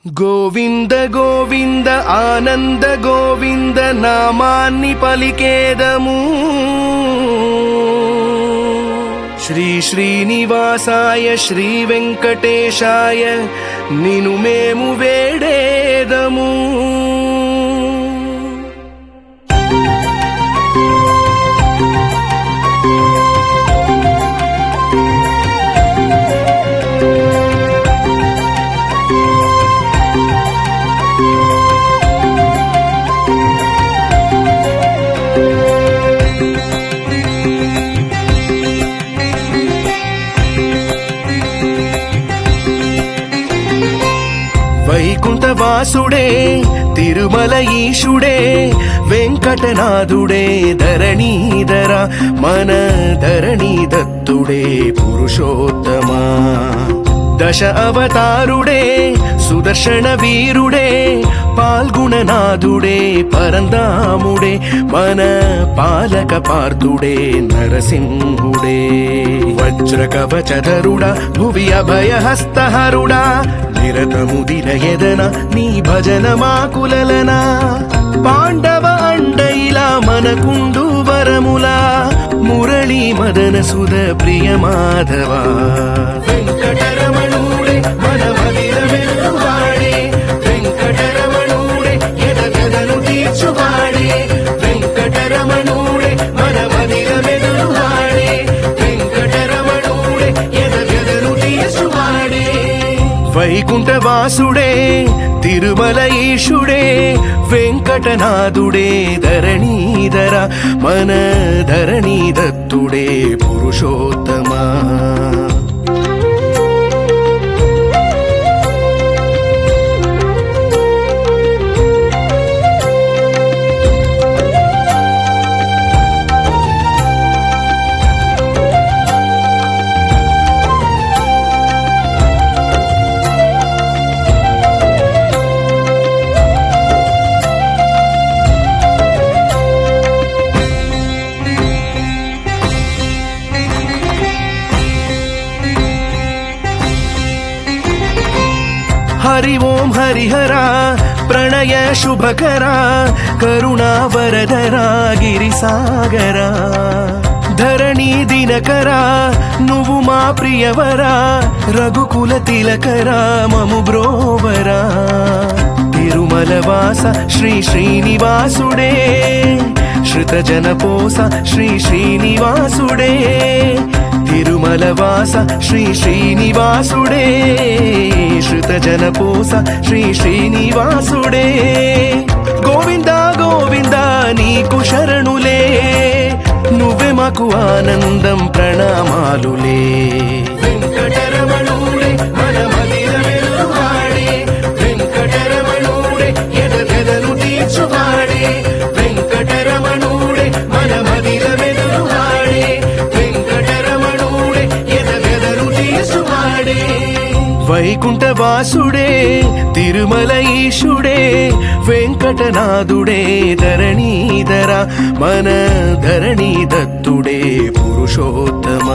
గోవింద గోవింద ఆనంద గోవింద నామాన్ని పలికేదము శ్రీ శ్రీనివాసాయ శ్రీ వెంకటేశాయ నిను మేము వేడేదము వైకుంఠవాసుడే తిరుమల ఈశుడే వెంకటనాథుడే ధరణీధర మన ధరణీ దత్తుడే పురుషోత్తమా దశ అవతారుడే సుదర్శన వీరుడే పాల్గుణనాథుడే పరందాముడే మన పాలక పార్థుడే నరసింహుడే వజ్ర కవచధరుడా భువి అభయ హస్తహరుడా నిరతము దినయదన నీ భజన మాకులలనా పాండవ అండైలా మనకుండు వరములా మురళీ మదన సుధ ప్రియ మాధవ వెంకటరమణుడే మన మదిర వెలుగువాడే వెంకటరమణుడే ఎదగదను తీర్చువాడే వెంకటరమణుడే మన మదిర వెలుగువాడే వెంకటరమణుడే ఎదగదను తీర్చువాడే వైకుంఠవాసుడే తిరుమల ఈశుడే వెంకటనాథుడే ధరణీధర మన ధరణీ దత్తుడే పురుషోత్తమా హరి ఓం హరిహర ప్రణయ శుభకర కరుణా వరదర గిరిసాగర ధరణి దినకర నువ్వు మా ప్రియవర రఘుకుల తిలకర మము బ్రోవరా తిరుమల వాస శ్రీ శ్రీనివాసుడే శృత జనపోస శ్రీ శ్రీనివాసుడే తిరుమల వాస శ్రీ శ్రీనివాసుడే శృత జనపోస శ్రీ శ్రీనివాసుడే గోవింద గోవింద నీకు శరణులే నువ్వే మాకు ఆనందం ప్రణామాలులే వెంకటరమణుడే మన మదిర వెలుగువాడే వెంకటరమణుడే ఎదగెదను తీర్చువాడే వెంకటరమణుడే మన మదిర వెలుగువాడే వెంకటరమణుడే ఎదగెదను తీర్చువాడే వైకుంఠవాసుడే తిరుమల ఈశుడే వెంకటనాథుడే ధరణీధర మన ధరణీ దత్తుడే పురుషోత్తమా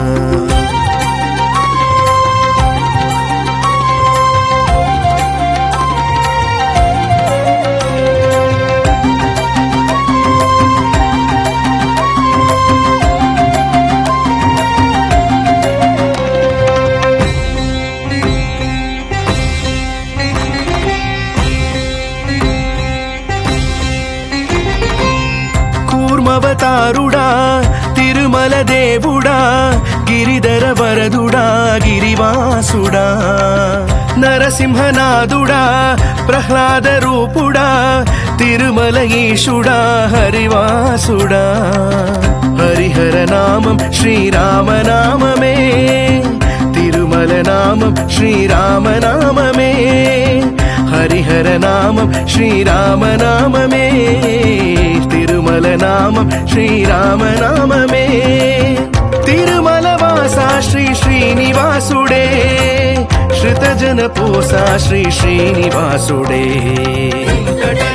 కూర్మవతారుడా తిరుమల దేవుడా గిరిధర వరదుడా గిరివాసుడా నరసింహనాథుడా ప్రహ్లాద రూపుడా తిరుమల ఈశుడా హరివాసుడా హరిహర నామం శ్రీరామనామమే తిరుమల నామం శ్రీరామనామమే హరిహర నామం శ్రీరామనామమే తిరుమల నామం శ్రీరామనామమే తిరుమల వాస శ్రీ శ్రీనివాసుడే శృత జన పోస శ్రీ శ్రీనివాసుడే వెంకట